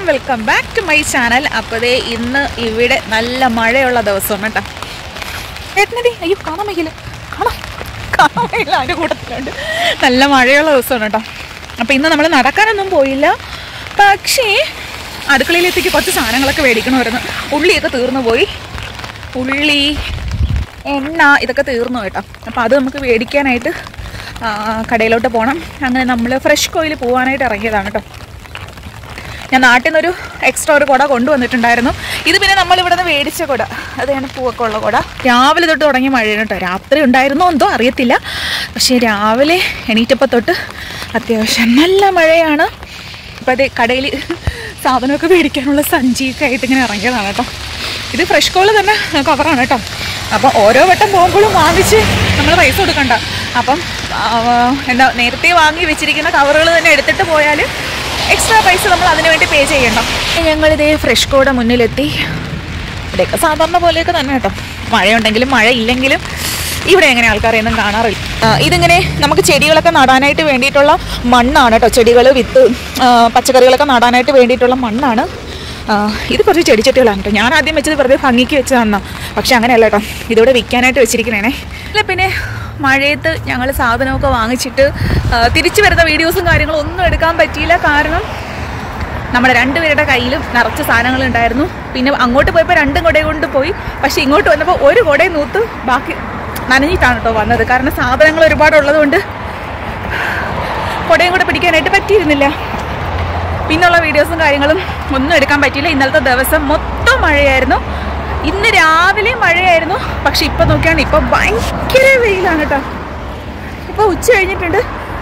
Welcome back to my channel അപ്പോൾ ദേ ഇന്ന് ഇവിടെ നല്ല മഴയുള്ള ദിവസമാണ് കേട്ടോ ഏട്ടനടി അയ്യോ കാണാൻ വയ്യില്ല കാണാൻ കാണാൻ വയ്യില്ല അതിൻ്റെ കൂട്ടത്തിലുണ്ട് നല്ല മഴയുള്ള ദിവസമാണ് കേട്ടോ അപ്പോൾ ഇന്ന് നമ്മൾ നടക്കാനൊന്നും പോയില്ല പക്ഷേ അടുക്കളയിലെത്തിക്ക് കുറച്ച് സാധനങ്ങളൊക്കെ മേടിക്കണമായിരുന്നു ഉള്ളിയൊക്കെ തീർന്നു പോയി ഉള്ളി എണ്ണ ഇതൊക്കെ തീർന്നു കേട്ടോ അപ്പോൾ അത് നമുക്ക് മേടിക്കാനായിട്ട് ആ, കടയിലോട്ട് പോകണം അങ്ങനെ നമ്മൾ ഫ്രഷ് കോയിൽ പോകാനായിട്ട് ഇറങ്ങിയതാണ് കേട്ടോ ഞാൻ നാട്ടിൽ നിന്നൊരു എക്സ്ട്രാ ഒരു കുട കൊണ്ടുവന്നിട്ടുണ്ടായിരുന്നു ഇത് പിന്നെ നമ്മൾ ഇവിടെ നിന്ന് മേടിച്ച കുട അതാണ് പൂവൊക്കെ ഉള്ള കുട രാവിലെ തൊട്ട് തുടങ്ങിയ മഴയാണ് കേട്ടോ രാത്രി ഉണ്ടായിരുന്നോ എന്തോ അറിയത്തില്ല പക്ഷേ രാവിലെ എണീറ്റപ്പോൾ തൊട്ട് അത്യാവശ്യം നല്ല മഴയാണ് അപ്പോൾ അത് കടയിൽ സാധനമൊക്കെ മേടിക്കാനുള്ള സഞ്ചിയൊക്കെ ആയിട്ട് ഇങ്ങനെ ഇറങ്ങിയതാണ് കേട്ടോ ഇത് ഫ്രഷ് കോള് തന്നെ കവറാണ് കേട്ടോ അപ്പോൾ ഓരോ വട്ടം പോകുമ്പോഴും വാങ്ങിച്ച് നമ്മൾ പൈസ കൊടുക്കണ്ട അപ്പം ആ, എന്താ നേരത്തെ വാങ്ങി വെച്ചിരിക്കുന്ന കവറുകൾ തന്നെ എടുത്തിട്ട് പോയാൽ എക്സ്ട്രാ പൈസ നമ്മൾ അതിന് വേണ്ടി പേ ചെയ്യണം ഞങ്ങളിതേ ഫ്രഷ് കോയുടെ മുന്നിലെത്തി ഇവിടെയൊക്കെ സാധാരണ പോലെയൊക്കെ തന്നെ കേട്ടോ മഴയുണ്ടെങ്കിലും മഴ ഇല്ലെങ്കിലും ഇവിടെ എങ്ങനെ ആൾക്കാരെയൊന്നും കാണാറില്ല ആ, ഇതിങ്ങനെ നമുക്ക് ചെടികളൊക്കെ നടാനായിട്ട് വേണ്ടിയിട്ടുള്ള മണ്ണാണ് കേട്ടോ ചെടികൾ വിത്ത് ആ, പച്ചക്കറികളൊക്കെ നടാനായിട്ട് വേണ്ടിയിട്ടുള്ള മണ്ണാണ് ആ, ഇത് കുറച്ച് ചെടിച്ചട്ടികളാണ് കേട്ടോ ഞാൻ ആദ്യം വെച്ചത് വെറുതെ ഭംഗിക്ക് വെച്ചതാണ് പക്ഷെ അങ്ങനെയല്ല കേട്ടോ ഇതിവിടെ വിൽക്കാനായിട്ട് വെച്ചിരിക്കണേ അല്ല പിന്നെ മഴയത്ത് ഞങ്ങൾ സാധനമൊക്കെ വാങ്ങിച്ചിട്ട് ആ, തിരിച്ചു വരുന്ന വീഡിയോസും കാര്യങ്ങളും ഒന്നും എടുക്കാൻ പറ്റിയില്ല കാരണം നമ്മുടെ രണ്ടുപേരുടെ കയ്യിലും നിറച്ച് സാധനങ്ങൾ ഉണ്ടായിരുന്നു പിന്നെ അങ്ങോട്ട് പോയപ്പോൾ രണ്ടും കുടയും കൊണ്ട് പോയി പക്ഷെ ഇങ്ങോട്ട് വന്നപ്പോൾ ഒരു കുടയും നൂത്ത് ബാക്കി നനഞ്ഞിട്ടാണ് കേട്ടോ വന്നത് കാരണം സാധനങ്ങൾ ഒരുപാട് ഉള്ളതുകൊണ്ട് കുടയും കൂടെ പിടിക്കാനായിട്ട് പറ്റിയിരുന്നില്ല പിന്നുള്ള വീഡിയോസും കാര്യങ്ങളും ഒന്നും എടുക്കാൻ പറ്റിയില്ല ഇന്നലത്തെ ദിവസം മൊത്തം മഴയായിരുന്നു ഇന്ന് രാവിലെ മഴയായിരുന്നു പക്ഷെ ഇപ്പം നോക്കിയാണ് ഇപ്പം ഭയങ്കര വെയിലാണ് കേട്ടോ ഇപ്പോൾ ഉച്ച കഴിഞ്ഞിട്ടുണ്ട്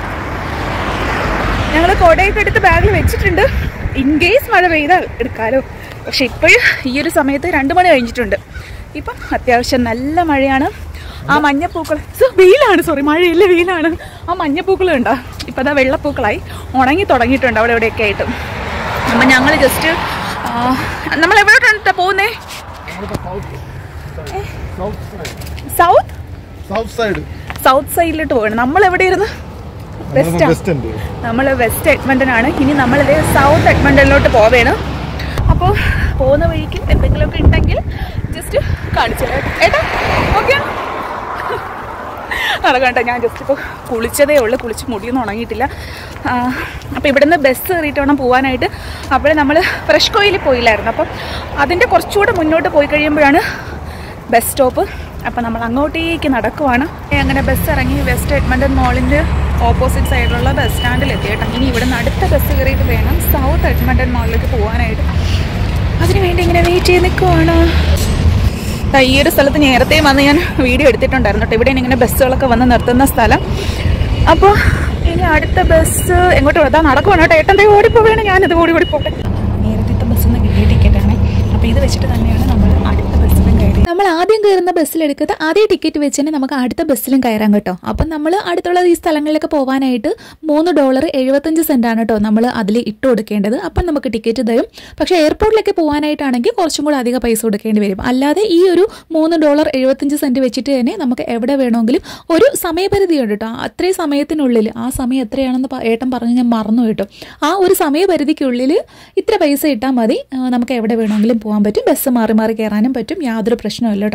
ഞങ്ങൾ കുടയൊക്കെ എടുത്ത് ബാഗിൽ വെച്ചിട്ടുണ്ട് ഇൻ കേസ് മഴ പെയ്താൽ എടുക്കാലോ പക്ഷെ ഇപ്പോഴും ഈ ഒരു സമയത്ത് രണ്ട് മണി കഴിഞ്ഞിട്ടുണ്ട് ഇപ്പം അത്യാവശ്യം നല്ല മഴയാണ് ആ മഞ്ഞപ്പൂക്കൾ സോ വെയിലാണ് സോറി മഴയില്ല വെയിലാണ് ആ മഞ്ഞപ്പൂക്കൾ ഉണ്ടോ ഇപ്പം അതാ വെള്ളപ്പൂക്കളായി ഉണങ്ങി തുടങ്ങിയിട്ടുണ്ട് അവിടെ ഇവിടെയൊക്കെ ആയിട്ട് അപ്പം ഞങ്ങൾ ജസ്റ്റ് നമ്മൾ എവിടെയാണ് പോകുന്നേ സൗത്ത് സൗത്ത് സൈഡ് സൗത്ത് സൈഡിലോട്ട് പോകണം നമ്മൾ എവിടെയായിരുന്നു വെസ്റ്റ് വെസ്റ്റ് ഉണ്ട് നമ്മൾ വെസ്റ്റ് എഡ്മണ്ടനാണ് ഇനി നമ്മളിത് സൗത്ത് എഡ്മണ്ടനിലോട്ട് പോവേണ് അപ്പോൾ പോകുന്ന വഴിക്ക് എന്തെങ്കിലുമൊക്കെ ഉണ്ടെങ്കിൽ ജസ്റ്റ് കാണിച്ചു തരാം. ഏട്ടാ ഓക്കെ നടക്കട്ടെ ഞാൻ ജസ്റ്റ് ഇപ്പോൾ കുളിച്ചതേ ഉള്ളൂ കുളിച്ച് മുടിയൊന്നും ഉണങ്ങിയിട്ടില്ല അപ്പോൾ ഇവിടുന്ന് ബസ് കയറിയിട്ട് വേണം പോകാനായിട്ട് അപ്പോൾ നമ്മൾ ഫ്രഷ് കോയിൽ പോയില്ലായിരുന്നു അപ്പം അതിൻ്റെ കുറച്ചുകൂടെ മുന്നോട്ട് പോയി കഴിയുമ്പോഴാണ് ബസ് സ്റ്റോപ്പ് അപ്പം നമ്മൾ അങ്ങോട്ടേക്ക് നടക്കുവാണ് അങ്ങനെ ബസ് ഇറങ്ങി വെസ്റ്റ് എഡ്മണ്ടൻ മോളിൻ്റെ ഓപ്പോസിറ്റ് സൈഡിലുള്ള ബസ് സ്റ്റാൻഡിൽ എത്തി കേട്ടോ ഇനി ഇവിടുന്ന് അടുത്ത ബസ് കയറിയിട്ട് വേണം സൗത്ത് എഡ്മണ്ടൻ മോളിലേക്ക് പോകാനായിട്ട് അതിന് വേണ്ടി ഇങ്ങനെ വെയിറ്റ് ചെയ്ത് നിൽക്കുവാണ് ദാ ഈ ഒരു സ്ഥലത്ത് നേരത്തെ വന്ന് ഞാൻ വീഡിയോ എടുത്തിട്ടുണ്ടായിരുന്നു കേട്ടോ ഇവിടെയാണ് ഇങ്ങനെ ബസ്സുകളൊക്കെ വന്ന് നിർത്തുന്ന സ്ഥലം അപ്പോൾ ഇനി അടുത്ത ബസ് എങ്ങോട്ട് വിടാം നടക്കുവാണ് കേട്ടോ ഏട്ടൻ്റെ ഓടിപ്പോവേണം ഞാനിത് ഓടി ഓടി പോട്ടെ നേരത്തെ ബസ്സിൽ നിന്ന് കിട്ടിയ ടിക്കറ്റാണ് അപ്പോൾ ഇത് വെച്ചിട്ട് തന്നെയാണ് നമ്മൾ അടുത്ത ബസ്സിലും കയറി നമ്മൾ ആദ്യം കയറുന്ന ബസ്സിലെടുക്കുന്ന അതേ ടിക്കറ്റ് വെച്ച് തന്നെ നമുക്ക് അടുത്ത ബസ്സിലും കയറാൻ കേട്ടോ അപ്പം നമ്മൾ അടുത്തുള്ള ഈ സ്ഥലങ്ങളിലൊക്കെ പോകാനായിട്ട് മൂന്ന് ഡോളർ എഴുപത്തഞ്ച് സെന്റ് ആണ് കേട്ടോ നമ്മൾ അതിൽ ഇട്ട് കൊടുക്കേണ്ടത് അപ്പം നമുക്ക് ടിക്കറ്റ് തരും പക്ഷേ എയർപോർട്ടിലൊക്കെ പോകാനായിട്ടാണെങ്കിൽ കുറച്ചും കൂടെ അധികം പൈസ കൊടുക്കേണ്ടി വരും അല്ലാതെ ഈ ഒരു മൂന്ന് ഡോളർ എഴുപത്തഞ്ച് സെന്റ് വെച്ചിട്ട് തന്നെ നമുക്ക് എവിടെ വേണമെങ്കിലും ഒരു സമയപരിധി ഉണ്ട് കേട്ടോ അത്രയും സമയത്തിനുള്ളിൽ ആ സമയം എത്രയാണെന്ന് പ- ഏട്ടൻ പറഞ്ഞ് ഞാൻ മറന്നു കേട്ടോ ആ ഒരു സമയപരിധിക്കുള്ളിൽ ഇത്ര പൈസ ഇട്ടാൽ മതി ആ, നമുക്ക് എവിടെ വേണമെങ്കിലും പോകാൻ പറ്റും ബസ് മാറി മാറി കയറാനും പറ്റും യാതൊരു പ്രശ്നമില്ല കേട്ടോ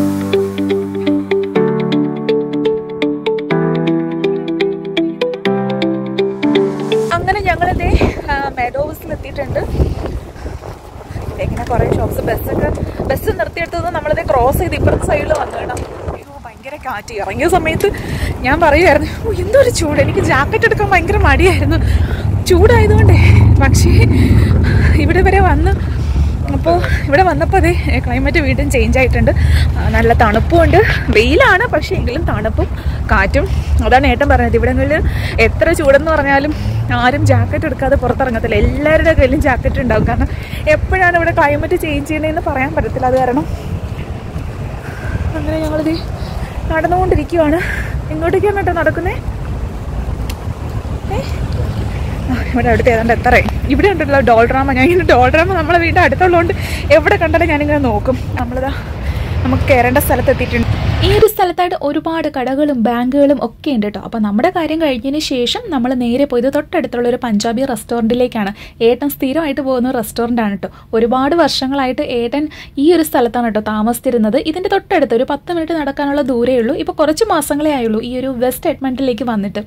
അങ്ങനെ ഞങ്ങളിതേ മെഡോവസിൽ എത്തിയിട്ടുണ്ട് ഇങ്ങനെ കുറേ ഷോപ്സ് ബസ്സൊക്കെ ബസ് നിർത്തിയെടുത്തത് നമ്മളിത് ക്രോസ് ചെയ്ത് ഇപ്പുറത്തെ സൈഡിൽ വന്നു കേട്ടോ അയ്യോ ഭയങ്കര കാറ്റ് ഇറങ്ങിയ സമയത്ത് ഞാൻ പറയുമായിരുന്നു ഓ എന്തൊരു ചൂട് എനിക്ക് ജാക്കറ്റ് എടുക്കാൻ ഭയങ്കര മടിയായിരുന്നു ചൂടായതുകൊണ്ടേ പക്ഷേ ഇവിടെ വരെ വന്ന് അപ്പോൾ ഇവിടെ വന്നപ്പോൾ അതെ ക്ലൈമറ്റ് വീണ്ടും ചേഞ്ച് ആയിട്ടുണ്ട് ആ, നല്ല തണുപ്പുമുണ്ട് വെയിലാണ് പക്ഷേ എങ്കിലും തണുപ്പും കാറ്റും അതാണ് ഏട്ടൻ പറഞ്ഞത് ഇവിടങ്ങളിൽ എത്ര ചൂടെന്ന് പറഞ്ഞാലും ആരും ജാക്കറ്റ് എടുക്കാതെ പുറത്തിറങ്ങത്തില്ല എല്ലാവരുടെ കയ്യിലും ജാക്കറ്റ് ഉണ്ടാവും കാരണം എപ്പോഴാണ് ഇവിടെ ക്ലൈമറ്റ് ചേഞ്ച് ചെയ്യുന്നതെന്ന് പറയാൻ പറ്റത്തില്ല അത് കാരണം അങ്ങനെ ഞങ്ങളിത് നടന്നുകൊണ്ടിരിക്കുവാണ് എങ്ങോട്ടേക്കാണ് കേട്ടോ നടക്കുന്നേ ഏ ആ, ഇവിടെ അടുത്ത് ഏതാണ്ട് എത്രേ ഇവിടെ ഉണ്ടല്ലോ ഡോൾ ഡ്രാമ ഞാൻ ഇങ്ങനെ ഡോൾ ഡ്രാമ നമ്മളെ വീടിൻ്റെ അടുത്തുള്ളതുകൊണ്ട് എവിടെ കണ്ടാലും ഞാനിങ്ങനെ നോക്കും നമ്മളിതാ നമുക്ക് കയറേണ്ട സ്ഥലത്ത് എത്തിയിട്ടുണ്ട് ഈ ഒരു സ്ഥലത്തായിട്ട് ഒരുപാട് കടകളും ബാങ്കുകളും ഒക്കെ ഉണ്ട് കേട്ടോ അപ്പോൾ നമ്മുടെ കാര്യം കഴിഞ്ഞതിന് ശേഷം നമ്മൾ നേരെ പോയത് തൊട്ടടുത്തുള്ള ഒരു പഞ്ചാബി റെസ്റ്റോറൻറ്റിലേക്കാണ് ഏട്ടൻ സ്ഥിരമായിട്ട് പോകുന്ന റെസ്റ്റോറൻ്റ് ആണ് കേട്ടോ ഒരുപാട് വർഷങ്ങളായിട്ട് ഏട്ടൻ ഈ ഒരു സ്ഥലത്താണ് കേട്ടോ താമസിച്ചിരുന്നത് ഇതിൻ്റെ തൊട്ടടുത്ത് ഒരു പത്ത് മിനിറ്റ് നടക്കാനുള്ള ദൂരേ ഉള്ളൂ ഇപ്പോൾ കുറച്ച് മാസങ്ങളേ ആയുള്ളൂ ഈ ഒരു വെസ്റ്റ് എഡ്മണ്ടിലേക്ക് വന്നിട്ട്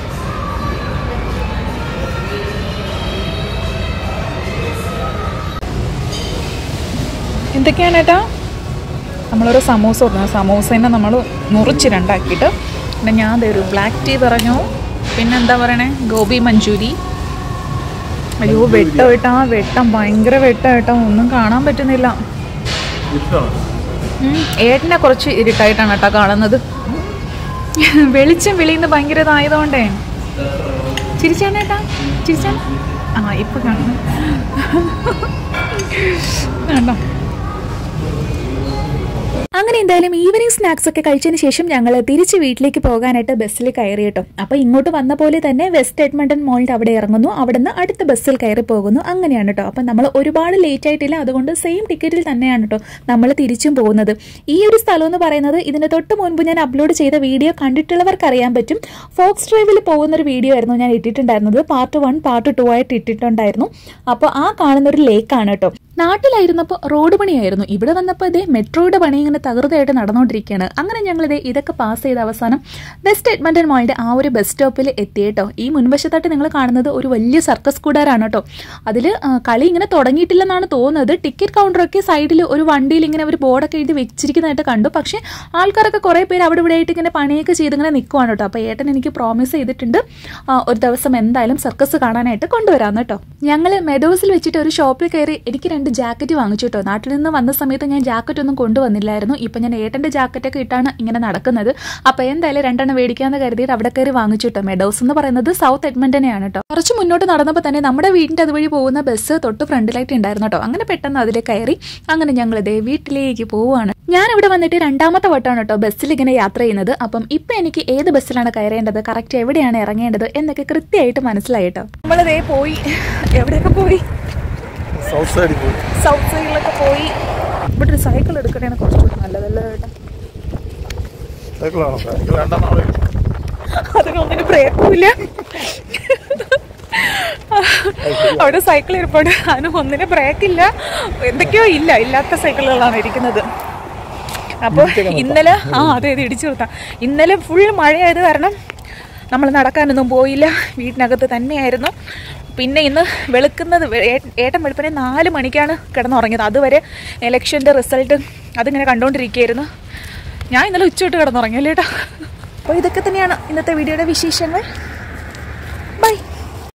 എന്തൊക്കെയാണ് ഏട്ടാ നമ്മളൊരു സമൂസ പറഞ്ഞു സമൂസേനെ നമ്മൾ മുറിച്ച് രണ്ടാക്കിയിട്ട് പിന്നെ ഞാൻ ദേ ഒരു ബ്ലാക്ക് ടീ പറഞ്ഞു പിന്നെ എന്താ പറയണേ ഗോബി മഞ്ചൂരി അയ്യോ വെട്ടം ഏട്ടാ വെട്ടം ഭയങ്കര വെട്ടം ഏട്ടാ ഒന്നും കാണാൻ പറ്റുന്നില്ല ഉം, ഏട്ടനെ കുറച്ച് ഇരുട്ടായിട്ടാണ് കേട്ടോ കാണുന്നത് വെളിച്ചം വെളിയിൽ നിന്ന് ഭയങ്കര ഇതായതുകൊണ്ടേ ചിരിച്ചാണ് ഏട്ടാ ചിരിച്ചാണ് ആ ഇപ്പൊ കാണുന്നു വേണ്ട അങ്ങനെ എന്തായാലും ഈവനിങ് സ്നാക്സ് ഒക്കെ കഴിച്ചതിന് ശേഷം ഞങ്ങൾ തിരിച്ച് വീട്ടിലേക്ക് പോകാനായിട്ട് ബസ്സിൽ കയറി കേട്ടോ അപ്പോൾ ഇങ്ങോട്ട് വന്ന പോലെ തന്നെ വെസ്റ്റ് എഡ്മണ്ടൺ മോളിൻ്റെ അവിടെ ഇറങ്ങുന്നു അവിടുന്ന് അടുത്ത ബസ്സിൽ കയറി പോകുന്നു അങ്ങനെയാണ് കേട്ടോ അപ്പം നമ്മൾ ഒരുപാട് ലേറ്റ് ആയിട്ടില്ല അതുകൊണ്ട് സെയിം ടിക്കറ്റിൽ തന്നെയാണ് കേട്ടോ നമ്മൾ തിരിച്ചും പോകുന്നത് ഈ ഒരു സ്ഥലം എന്ന് പറയുന്നത് ഇതിന് തൊട്ട് മുൻപ് ഞാൻ അപ്ലോഡ് ചെയ്ത വീഡിയോ കണ്ടിട്ടുള്ളവർക്ക് അറിയാൻ പറ്റും ഫോക്സ് ഡ്രൈവിൽ പോകുന്ന ഒരു വീഡിയോ ആയിരുന്നു ഞാൻ ഇട്ടിട്ടുണ്ടായിരുന്നത് പാർട്ട് വൺ പാർട്ട് ടു ആയിട്ട് ഇട്ടിട്ടുണ്ടായിരുന്നു അപ്പോൾ ആ കാണുന്ന ഒരു ലേക്കാണ് കേട്ടോ നാട്ടിലായിരുന്നപ്പോൾ റോഡ് പണിയായിരുന്നു ഇവിടെ വന്നപ്പോൾ ഇതേ മെട്രോയുടെ പണി ഇങ്ങനെ തകൃതയായിട്ട് നടന്നുകൊണ്ടിരിക്കുകയാണ് അങ്ങനെ ഞങ്ങളിത് ഇതൊക്കെ പാസ് ചെയ്ത അവസാനം വെസ്റ്റ് എഡ്മണ്ടൺ മോളിൻ്റെ ആ ഒരു ബസ് സ്റ്റോപ്പിൽ എത്തിയേട്ടോ ഈ മുൻവശത്തായിട്ട് നിങ്ങൾ കാണുന്നത് ഒരു വലിയ സർക്കസ് കൂടാരാണ് കേട്ടോ അതിൽ കളി ഇങ്ങനെ തുടങ്ങിയിട്ടില്ലെന്നാണ് തോന്നുന്നത് ടിക്കറ്റ് കൗണ്ടറൊക്കെ സൈഡിൽ ഒരു വണ്ടിയിൽ ഇങ്ങനെ ഒരു ബോർഡൊക്കെ എഴുതി വെച്ചിരിക്കുന്നതായിട്ട് കണ്ടു പക്ഷേ ആൾക്കാരൊക്കെ കുറേ പേര് അവിടെ ഇവിടെ ആയിട്ട് ഇങ്ങനെ പണിയൊക്കെ ചെയ്ത് ഇങ്ങനെ നിൽക്കുവാണ് കേട്ടോ അപ്പോൾ ഏട്ടൻ എനിക്ക് പ്രോമിസ് ചെയ്തിട്ടുണ്ട് ആ, ഒരു ദിവസം എന്തായാലും സർക്കസ് കാണാനായിട്ട് കൊണ്ടുവരാമെന്ന് കേട്ടോ ഞങ്ങൾ മെഡോസിൽ വെച്ചിട്ട് ഒരു ഷോപ്പിൽ കയറി എനിക്ക് രണ്ട് ജാക്കറ്റ് വാങ്ങിച്ചു കേട്ടോ നാട്ടിൽ നിന്ന് വന്ന സമയത്ത് ഞാൻ ജാക്കറ്റ് ഒന്നും കൊണ്ടുവന്നില്ലായിരുന്നു ഇപ്പം ഞാൻ ഏട്ടൻ്റെ ജാക്കറ്റൊക്കെ ഇട്ടാണ് ഇങ്ങനെ നടക്കുന്നത് അപ്പോൾ എന്തായാലും രണ്ടെണ്ണം മേടിക്കാമെന്ന് കരുതിയിട്ട് അവിടെ കയറി വാങ്ങിച്ചു കേട്ടോ മെഡോസ് എന്ന് പറയുന്നത് സൗത്ത് എഡ്മണ്ടനെയാണ് കേട്ടോ കുറച്ച് മുന്നോട്ട് നടന്നപ്പോൾ തന്നെ നമ്മുടെ വീടിൻ്റെ അതുവഴി പോകുന്ന ബസ് തൊട്ട് ഫ്രണ്ടിലായിട്ട് ഉണ്ടായിരുന്നു കേട്ടോ അങ്ങനെ പെട്ടെന്ന് അതിൽ കയറി അങ്ങനെ ഞങ്ങൾ ഇതേ വീട്ടിലേക്ക് പോവുകയാണ് ഞാൻ ഇവിടെ വന്നിട്ട് രണ്ടാമത്തെ വട്ടമാണ് കേട്ടോ ബസ്സിൽ ഇങ്ങനെ യാത്ര ചെയ്യുന്നത് അപ്പം ഇപ്പം എനിക്ക് ഏത് ബസ്സിലാണ് കയറേണ്ടത് കറക്റ്റ് എവിടെയാണ് ഇറങ്ങേണ്ടത് എന്നൊക്കെ കൃത്യമായിട്ട് മനസ്സിലായി കേട്ടോ നമ്മളിതേ പോയി എവിടെയൊക്കെ പോയി സൗത്ത് സൈഡിൽ പോയി സൗത്ത് സൈഡിലൊക്കെ പോയി ഇവിടെ ഒരു സൈക്കിൾ എടുക്കണേണ് കുറച്ചുകൂടി നല്ലതല്ലേ ഏട്ടാ സൈക്കിളാണോ സൈക്കിൾ രണ്ടെണ്ണമാണ് അതിനൊന്നിനും ബ്രേക്കും ഇല്ല അവിടെ സൈക്കിൾ ഇരിപ്പുണ്ട് അതിന് ഒന്നിനും ബ്രേക്ക് ഇല്ല എന്തൊക്കെയോ ഇല്ല ഇല്ലാത്ത സൈക്കിളുകളാണ് ഇരിക്കുന്നത് അപ്പോൾ ഇന്നലെ ആ അതെ അതെ ഇടിച്ചു നിർത്താം ഇന്നലെ ഫുൾ മഴയായത് കാരണം നമ്മൾ നടക്കാനൊന്നും പോയില്ല വീട്ടിനകത്ത് തന്നെയായിരുന്നു പിന്നെ ഇന്ന് വെളുക്കുന്നത് വെ- ഏ- ഏട്ടൻ വെളുപ്പിനെ നാല് മണിക്കാണ് കിടന്നുറങ്ങിയത് അതുവരെ ഇലക്ഷൻ്റെ റിസൾട്ട് അതിങ്ങനെ കണ്ടുകൊണ്ടിരിക്കുകയായിരുന്നു ഞാൻ ഇന്നലെ ഉച്ചയിട്ട് കിടന്നുറങ്ങിയല്ലേ ഏട്ടാ അപ്പോൾ ഇതൊക്കെ തന്നെയാണ് ഇന്നത്തെ വീഡിയോയുടെ വിശേഷങ്ങൾ